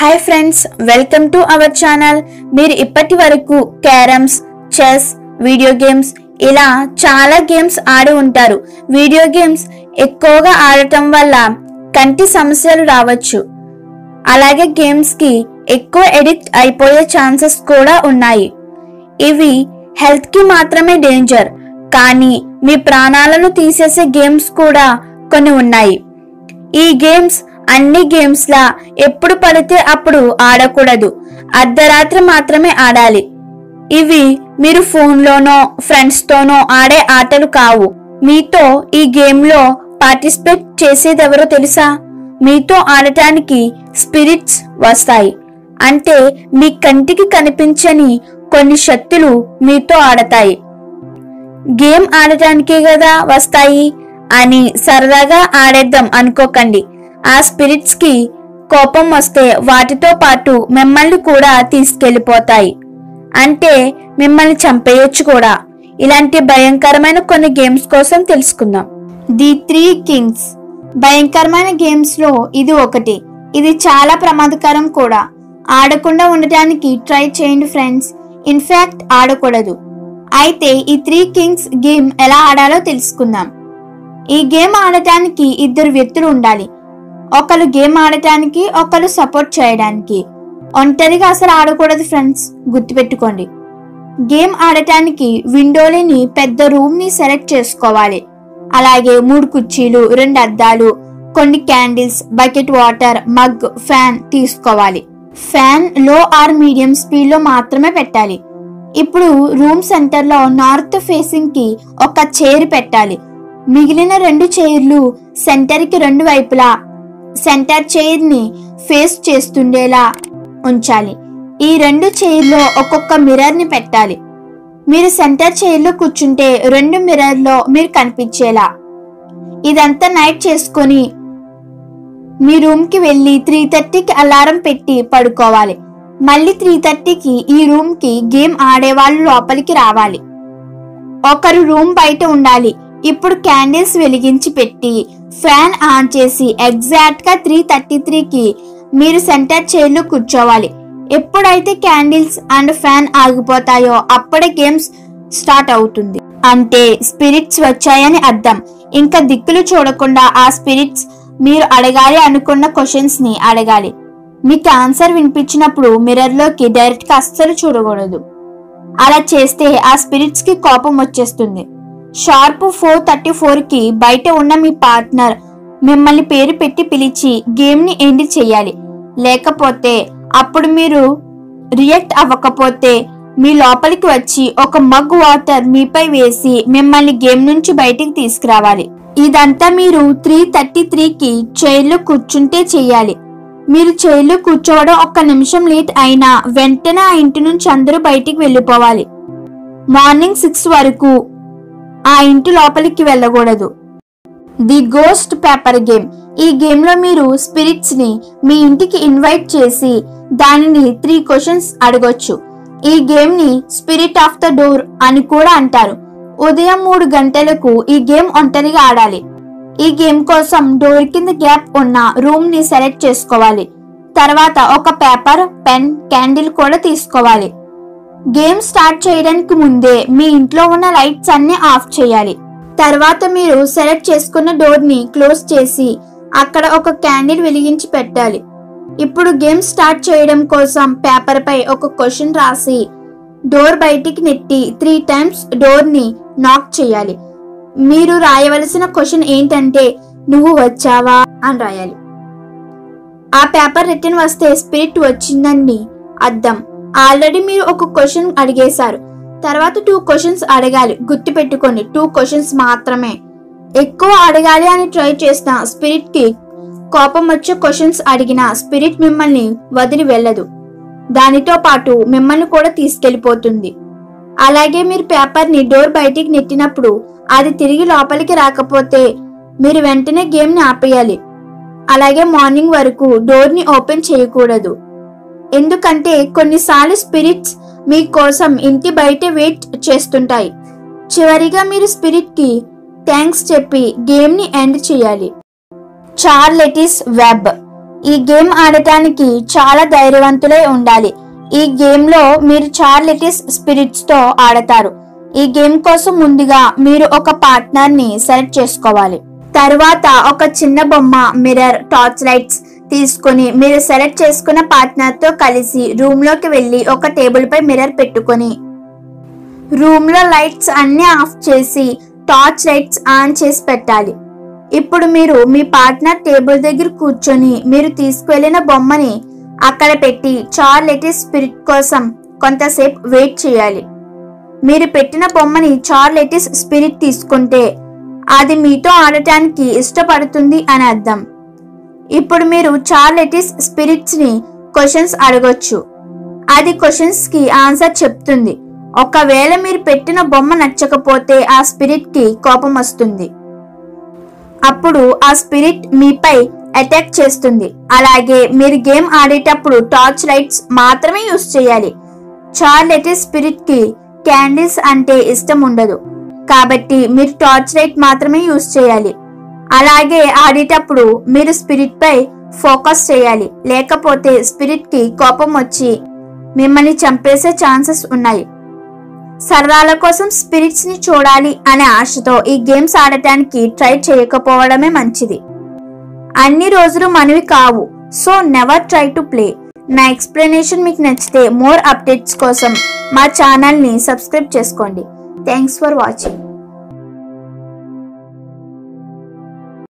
hi friends welcome to our channel మీరు ఇప్పటి వరకు క్యారమ్స్ చెస్ వీడియో గేమ్స్ ఇలా చాలా గేమ్స్ ఆడి ఉంటారు వీడియో గేమ్స్ ఎక్కువగా ఆడటం వల్ల కంటి సమస్యలు రావచ్చు అలాగే గేమ్స్ కి ఎక్కువ ఎడిక్ట్ అయిపోయే ఛాన్సెస్ కూడా ఉన్నాయి ఇవి హెల్త్ కి మాత్రమే డేంజర్ కానీ మీ ప్రాణాలను తీసేసే గేమ్స్ కూడా కొన్ని ఉన్నాయి ఈ గేమ్స్ అన్ని గేమ్స్ లా ఎప్పుడు పడితే అప్పుడు ఆడకూడదు అర్ధరాత్రి మాత్రమే ఆడాలి ఇవి మీరు ఫోన్లోనో ఫ్రెండ్స్ తోనో ఆడే ఆటలు కావు మీతో ఈ గేమ్ లో పార్టిసిపేట్ చేసేదెవరో తెలుసా మీతో ఆడటానికి స్పిరిట్స్ వస్తాయి అంటే మీ కంటికి కనిపించని కొన్ని శక్తులు మీతో ఆడతాయి గేమ్ ఆడటానికే కదా వస్తాయి అని సరదాగా ఆడేద్దాం అనుకోకండి ఆ స్పిరిట్స్ కి కోపం వస్తే వాటితో పాటు మిమ్మల్ని కూడా తీసుకెళ్లిపోతాయి అంటే మిమ్మల్ని చంపేయొచ్చు కూడా ఇలాంటి భయంకరమైన కొన్ని గేమ్స్ కోసం తెలుసుకుందాం ది త్రీ కింగ్స్ భయంకరమైన గేమ్స్ లో ఇది ఒకటి ఇది చాలా ప్రమాదకరం కూడా ఆడకుండా ఉండటానికి ట్రై చేయండి ఫ్రెండ్స్ ఇన్ఫాక్ట్ ఆడకూడదు అయితే ఈ త్రీ కింగ్స్ గేమ్ ఎలా ఆడాలో తెలుసుకుందాం ఈ గేమ్ ఆడటానికి ఇద్దరు వ్యక్తులు ఉండాలి ఒకరు గేమ్ ఆడటానికి ఒకరు సపోర్ట్ చేయడానికి ఒంటరిగా అసలు ఆడకూడదు ఫ్రెండ్స్ గుర్తుపెట్టుకోండి గేమ్ ఆడటానికి విండోలేని పెద్ద రూమ్ ని సెలెక్ట్ చేసుకోవాలి అలాగే మూడు కుర్చీలు రెండు అద్దాలు కొన్ని candles bucket water mug fan తీసుకోవాలి ఫ్యాన్ లో ఆర్ మీడియం స్పీడ్ లో మాత్రమే పెట్టాలి ఇప్పుడు రూమ్ సెంటర్ లో నార్త్ ఫేసింగ్ కి ఒక చైర్ పెట్టాలి మిగిలిన రెండు చైర్లు సెంటర్ కి రెండు వైపులా సెంటర్ చైర్ ని ఫేస్ చేస్తుండేలా ఉంచాలి ఈ రెండు చైర్లో ఒక్కొక్క మిర్రర్ ని పెట్టాలి మీరు సెంటర్ చైర్ లో కూర్చుంటే రెండు మిర్రర్ లో మీరు కనిపించేలా ఇదంతా నైట్ చేసుకొని మీ రూమ్ కి వెళ్ళి త్రీ థర్టీకి అలారం పెట్టి పడుకోవాలి మళ్ళీ త్రీ థర్టీకి ఈ రూమ్ కి గేమ్ ఆడేవాళ్ళు లోపలికి రావాలి ఒకరు రూమ్ బయట ఉండాలి ఇప్పుడు క్యాండిల్స్ వెలిగించి పెట్టి ఫ్యాన్ ఆన్ చేసి ఎగ్జాక్ట్ గా త్రీ థర్టీ త్రీకి మీరు సెంటర్ చైర్లో కూర్చోవాలి ఎప్పుడైతే క్యాండిల్స్ అండ్ ఫ్యాన్ ఆగిపోతాయో అప్పుడే గేమ్స్ స్టార్ట్ అవుతుంది అంటే స్పిరిట్స్ వచ్చాయని అర్థం ఇంకా దిక్కులు చూడకుండా ఆ స్పిరిట్స్ మీరు అడగాలి అనుకున్న క్వశ్చన్స్ ని అడగాలి మీకు ఆన్సర్ వినిపించినప్పుడు మిర్రర్ లోకి డైరెక్ట్ గా అస్సలు చూడకూడదు అలా చేస్తే ఆ స్పిరిట్స్ కి కోపం వచ్చేస్తుంది షార్ప్ ఫోర్ థర్టీ ఫోర్ కి బయట ఉన్న మీ పార్ట్నర్ మిమ్మల్ని పేరు పెట్టి పిలిచి గేమ్ ని ఎండ్ చేయాలి లేకపోతే అప్పుడు మీరు రియాక్ట్ అవ్వకపోతే మీ లోపలికి వచ్చి ఒక మగ్ వాటర్ మీపై వేసి మిమ్మల్ని గేమ్ నుంచి బయటికి తీసుకురావాలి ఇదంతా మీరు త్రీ థర్టీ త్రీకి చైర్లో కూర్చుంటే చేయాలి మీరు చైర్లో కూర్చోవడం ఒక్క నిమిషం లేట్ అయినా వెంటనే ఆ ఇంటి నుంచి అందరూ బయటికి వెళ్ళిపోవాలి మార్నింగ్ సిక్స్ వరకు ఆ ఇంటి లోపలికి వెళ్ళకూడదు ది గోస్ట్ పేపర్ గేమ్ ఈ గేమ్ లో మీరు స్పిరిట్స్ ని మీ ఇంటికి ఇన్వైట్ చేసి దానిని త్రీ క్వశ్చన్స్ అడగొచ్చు ఈ గేమ్ ని స్పిరిట్ ఆఫ్ ద డోర్ అని కూడా అంటారు ఉదయం మూడు గంటలకు ఈ గేమ్ ఒంటరిగా ఆడాలి ఈ గేమ్ కోసం డోర్ కింద గ్యాప్ ఉన్న రూమ్ ని సెలెక్ట్ చేసుకోవాలి తర్వాత ఒక పేపర్ పెన్ క్యాండిల్ కూడా తీసుకోవాలి గేమ్ స్టార్ట్ చేయడానికి ముందే మీ ఇంట్లో ఉన్న లైట్స్ అన్ని ఆఫ్ చేయాలి తర్వాత మీరు సెలెక్ట్ చేసుకున్న డోర్ ని క్లోజ్ చేసి అక్కడ ఒక క్యాండిల్ వెలిగించి పెట్టాలి ఇప్పుడు గేమ్ స్టార్ట్ చేయడం కోసం పేపర్ పై ఒక క్వశ్చన్ రాసి డోర్ బయటికి నెట్టి త్రీ టైమ్స్ డోర్ ని నాక్ చేయాలి మీరు రాయవలసిన క్వశ్చన్ ఏంటంటే నువ్వు వచ్చావా అని రాయాలి ఆ పేపర్ రిటర్న్ వస్తే స్పిరిట్ వచ్చిందని అర్థం ఆల్రెడీ మీరు ఒక క్వశ్చన్ అడిగేశారు తర్వాత టూ క్వశ్చన్స్ అడగాలి గుర్తు పెట్టుకోండి టూ క్వశ్చన్స్ మాత్రమే ఎక్కువ అడగాలి అని ట్రై చేసిన స్పిరిట్ కి కోపం వచ్చే క్వశ్చన్స్ అడిగిన స్పిరిట్ మిమ్మల్ని వదిలి వెళ్ళదు దానితో పాటు మిమ్మల్ని కూడా తీసుకెళ్లిపోతుంది అలాగే మీరు పేపర్ ని డోర్ బయటికి నెట్టినప్పుడు అది తిరిగి లోపలికి రాకపోతే మీరు వెంటనే గేమ్ ని ఆపేయాలి అలాగే మార్నింగ్ వరకు డోర్ ని ఓపెన్ చేయకూడదు ఎందుకంటే కొన్నిసార్లు స్పిరిట్స్ మీకోసం ఇంటి బయట వెయిట్ చేస్తుంటాయి చివరిగా మీరు స్పిరిట్ కి థ్యాంక్స్ చెప్పి గేమ్ ని ఎండ్ చేయాలి చార్లెటిస్ వెబ్ ఈ గేమ్ ఆడటానికి చాలా ధైర్యవంతులై ఉండాలి ఈ గేమ్ లో మీరు చార్లిటిస్ స్పిరిట్స్ తో ఆడతారు ఈ గేమ్ కోసం ముందుగా మీరు ఒక పార్ట్నర్ ని సెలెక్ట్ చేసుకోవాలి తర్వాత ఒక చిన్న బొమ్మ మిర్రర్ టార్చ్ లైట్స్ తీసుకొని మీరు సెలెక్ట్ చేసుకున్న పార్ట్నర్ తో కలిసి రూమ్ లోకి వెళ్ళి ఒక టేబుల్ పై మిర్రర్ పెట్టుకొని రూమ్ లో లైట్స్ అన్ని ఆఫ్ చేసి టార్చ్ లైట్స్ ఆన్ చేసి పెట్టాలి ఇప్పుడు మీరు మీ పార్ట్నర్ టేబుల్ దగ్గర కూర్చొని మీరు తీసుకువెళ్ళిన బొమ్మని అక్కడ పెట్టి చార్లెటిస్ స్పిరిట్ కోసం కొంతసేపు వెయిట్ చేయాలి మీరు పెట్టిన బొమ్మని చార్లెటిస్ స్పిరిట్ తీసుకుంటే అది మీతో ఆడటానికి ఇష్టపడుతుంది అని అర్థం ఇప్పుడు మీరు చార్లెటిస్ స్పిరిట్స్ ని క్వశ్చన్స్ అడగొచ్చు అది క్వశ్చన్స్ కి ఆన్సర్ చెప్తుంది ఒకవేళ మీరు పెట్టిన బొమ్మ నచ్చకపోతే ఆ స్పిరిట్ కి కోపం వస్తుంది అప్పుడు ఆ స్పిరిట్ మీపై అటాక్ చేస్తుంది అలాగే మీరు గేమ్ ఆడేటప్పుడు టార్చ్ లైట్స్ మాత్రమే యూస్ చేయాలి చార్లెటిస్ స్పిరిట్ కి క్యాండిల్స్ అంటే ఇష్టం ఉండదు కాబట్టి మీరు టార్చ్ లైట్ మాత్రమే యూస్ చేయాలి అలాగే ఆడేటప్పుడు మీరు స్పిరిట్ పై ఫోకస్ చేయాలి లేకపోతే స్పిరిట్ కి కోపం వచ్చి మిమ్మల్ని చంపేసే ఛాన్సెస్ ఉన్నాయి సరదాల కోసం స్పిరిట్స్ ని చూడాలి అనే ఆశతో ఈ గేమ్స్ ఆడటానికి ట్రై చేయకపోవడమే మంచిది అన్ని రోజులు మనవి కావు so never try to play నా ఎక్స్ప్లెనేషన్ మీకు నచ్చితే మోర్ అప్డేట్స్ కోసం మా ఛానల్ని సబ్స్క్రైబ్ చేసుకోండి థ్యాంక్స్ ఫర్ వాచింగ్